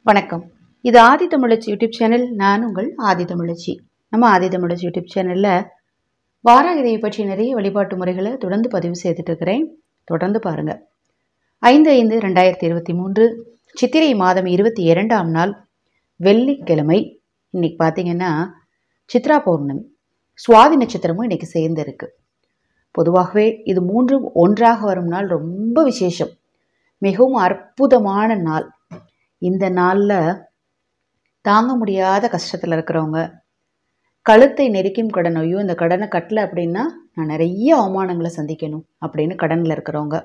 வணக்கம் இது ஆதி தமிழச்சி YouTube channel நான் உங்கள் ஆதி தமிழச்சி நம்ம ஆதி தமிழச்சி யூடியூப் சேனலில் வாராகிதையை பற்றி நிறைய வழிபாட்டு முறைகளை தொடர்ந்து பதிவு செய்துட்டு இருக்கிறேன் தொடர்ந்து பாருங்கள் ஐந்து ஐந்து ரெண்டாயிரத்தி இருபத்தி மூன்று சித்திரை மாதம் இருபத்தி இரண்டாம் நாள் வெள்ளிக்கிழமை இன்னைக்கு பார்த்தீங்கன்னா சித்ரா பௌர்ணமி சுவாதி நட்சத்திரமும் இன்னைக்கு சேர்ந்து இருக்கு பொதுவாகவே இது மூன்று ஒன்றாக வரும் நாள் ரொம்ப விசேஷம் மிகவும் அற்புதமான நாள் இந்த நாளில் தாங்க முடியாத கஷ்டத்தில் இருக்கிறவங்க கழுத்தை நெரிக்கும் கடன் ஐயோ இந்த கடனை கட்டல அப்படின்னா நான் நிறைய அவமானங்களை சந்திக்கணும் அப்படின்னு கடனில் இருக்கிறவங்க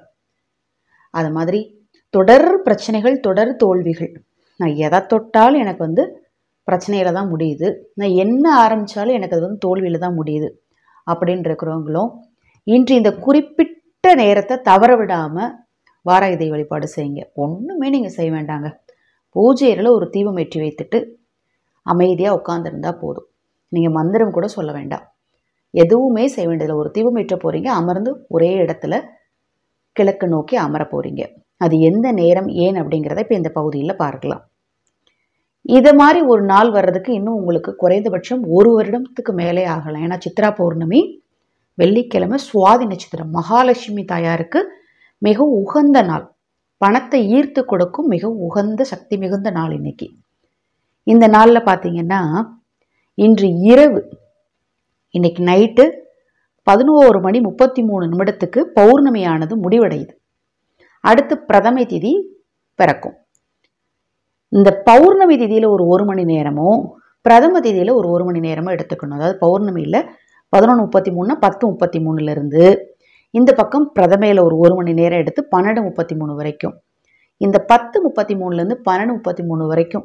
அது மாதிரி தொடர் பிரச்சனைகள் தொடர் தோல்விகள் நான் எதை தொட்டாலும் எனக்கு வந்து பிரச்சனையில் தான் முடியுது நான் என்ன ஆரம்பித்தாலும் எனக்கு அது வந்து தோல்வியில் தான் முடியுது அப்படின்னு இருக்கிறவங்களும் இன்று இந்த குறிப்பிட்ட நேரத்தை தவற விடாமல் வாராயுதை வழிபாடு செய்யுங்க ஒன்றுமே நீங்கள் செய்ய வேண்டாங்க பூஜையில் ஒரு தீபம் ஏற்றி வைத்துட்டு அமைதியாக உட்காந்துருந்தா போதும் நீங்கள் மந்திரம் கூட சொல்ல வேண்டாம் எதுவுமே செய்ய வேண்டியதில்லை ஒரு தீபம் ஏற்ற போகிறீங்க அமர்ந்து ஒரே இடத்துல கிழக்கு நோக்கி அமர போகிறீங்க அது எந்த நேரம் ஏன் அப்படிங்கிறத இப்போ இந்த பகுதியில் பார்க்கலாம் இதை மாதிரி ஒரு நாள் வர்றதுக்கு இன்னும் உங்களுக்கு குறைந்தபட்சம் ஒரு வருடத்துக்கு மேலே ஆகலாம் ஏன்னா சித்ரா பௌர்ணமி வெள்ளிக்கிழமை சுவாதி நட்சத்திரம் மகாலட்சுமி தாயாருக்கு மிகவும் உகந்த நாள் பணத்தை ஈர்த்து கொடுக்கும் மிக உகந்த சக்தி மிகுந்த நாள் இன்னைக்கு இந்த நாளில் பார்த்தீங்கன்னா இன்று இரவு இன்னைக்கு நைட்டு பதினோரு மணி முப்பத்தி மூணு நிமிடத்துக்கு பௌர்ணமியானது முடிவடையுது அடுத்து பிரதமை திதி பிறக்கும் இந்த பௌர்ணமி திதியில் ஒரு ஒரு மணி நேரமும் பிரதம திதியில் ஒரு ஒரு மணி நேரமும் எடுத்துக்கணும் அதாவது பௌர்ணமியில் பதினொன்று முப்பத்தி மூணுனா பத்து முப்பத்தி மூணுலேருந்து இந்த பக்கம் பிரதமையில் ஒரு ஒரு மணி நேரம் எடுத்து பன்னெண்டு முப்பத்தி மூணு வரைக்கும் இந்த பத்து முப்பத்தி மூணுலேருந்து பன்னெண்டு முப்பத்தி மூணு வரைக்கும்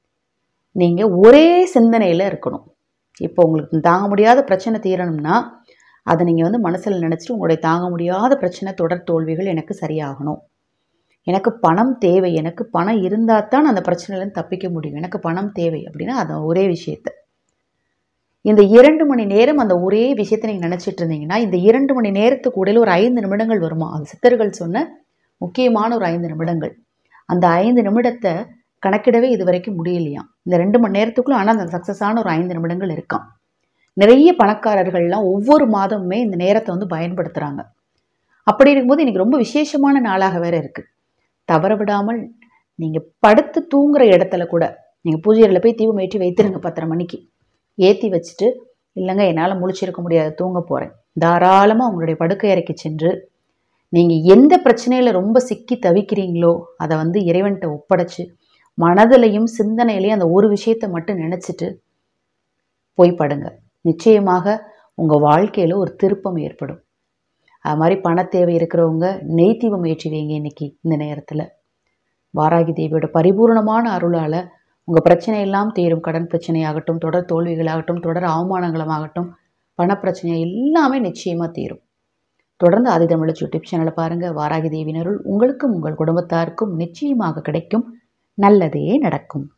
நீங்கள் ஒரே சிந்தனையில் இருக்கணும் இப்போ உங்களுக்கு தாங்க முடியாத பிரச்சனை தீரணும்னா அதை நீங்கள் வந்து மனசில் நினச்சிட்டு உங்களுடைய தாங்க முடியாத பிரச்சனை தொடர் தோல்விகள் எனக்கு சரியாகணும் எனக்கு பணம் தேவை எனக்கு பணம் இருந்தால் தான் அந்த பிரச்சனையிலேருந்து தப்பிக்க முடியும் எனக்கு பணம் தேவை அப்படின்னா அது ஒரே விஷயத்தை இந்த இரண்டு மணி நேரம் அந்த ஒரே விஷயத்தை நீங்கள் நினச்சிட்டு இருந்தீங்கன்னா இந்த இரண்டு மணி நேரத்துக்கு உடையில ஒரு ஐந்து நிமிடங்கள் வருமா அது சித்தர்கள் சொன்ன முக்கியமான ஒரு ஐந்து நிமிடங்கள் அந்த ஐந்து நிமிடத்தை கணக்கிடவே இது வரைக்கும் முடியலையாம் இந்த ரெண்டு மணி நேரத்துக்குள்ள ஆனால் அந்த சக்ஸஸான ஒரு ஐந்து நிமிடங்கள் இருக்காம் நிறைய பணக்காரர்கள்லாம் ஒவ்வொரு மாதமுமே இந்த நேரத்தை வந்து பயன்படுத்துகிறாங்க அப்படி இருக்கும்போது இன்னைக்கு ரொம்ப விசேஷமான நாளாக வேற இருக்குது தவற விடாமல் நீங்கள் படுத்து தூங்குற இடத்துல கூட நீங்கள் பூஜையில் போய் தீபம் ஏற்றி வைத்திருங்க பத்தரை மணிக்கு ஏற்றி வச்சுட்டு இல்லைங்க என்னால் முழிச்சிருக்க முடியாது தூங்க போகிறேன் தாராளமாக உங்களுடைய படுக்கை அறைக்கு சென்று நீங்கள் எந்த பிரச்சனையில் ரொம்ப சிக்கி தவிக்கிறீங்களோ அதை வந்து இறைவன்கிட்ட ஒப்படைச்சு மனதிலையும் சிந்தனையிலையும் அந்த ஒரு விஷயத்தை மட்டும் நினச்சிட்டு போய் படுங்க நிச்சயமாக உங்கள் வாழ்க்கையில் ஒரு திருப்பம் ஏற்படும் அது மாதிரி பண தேவை இருக்கிறவங்க நெய் தீபம் ஏற்றி வைங்க இன்னைக்கு இந்த நேரத்தில் வாராகி தேவியோட பரிபூர்ணமான அருளால் உங்கள் பிரச்சனை எல்லாம் தீரும் கடன் பிரச்சனையாகட்டும் தொடர் தோல்விகளாகட்டும் தொடர் அவமானங்களமாகட்டும் பணப்பிரச்சனை எல்லாமே நிச்சயமாக தீரும் தொடர்ந்து ஆதிதமிழ் யூடியூப் சேனலை பாருங்கள் வாராகி தேவினருள் உங்களுக்கும் உங்கள் குடும்பத்தாருக்கும் நிச்சயமாக கிடைக்கும் நல்லதே நடக்கும்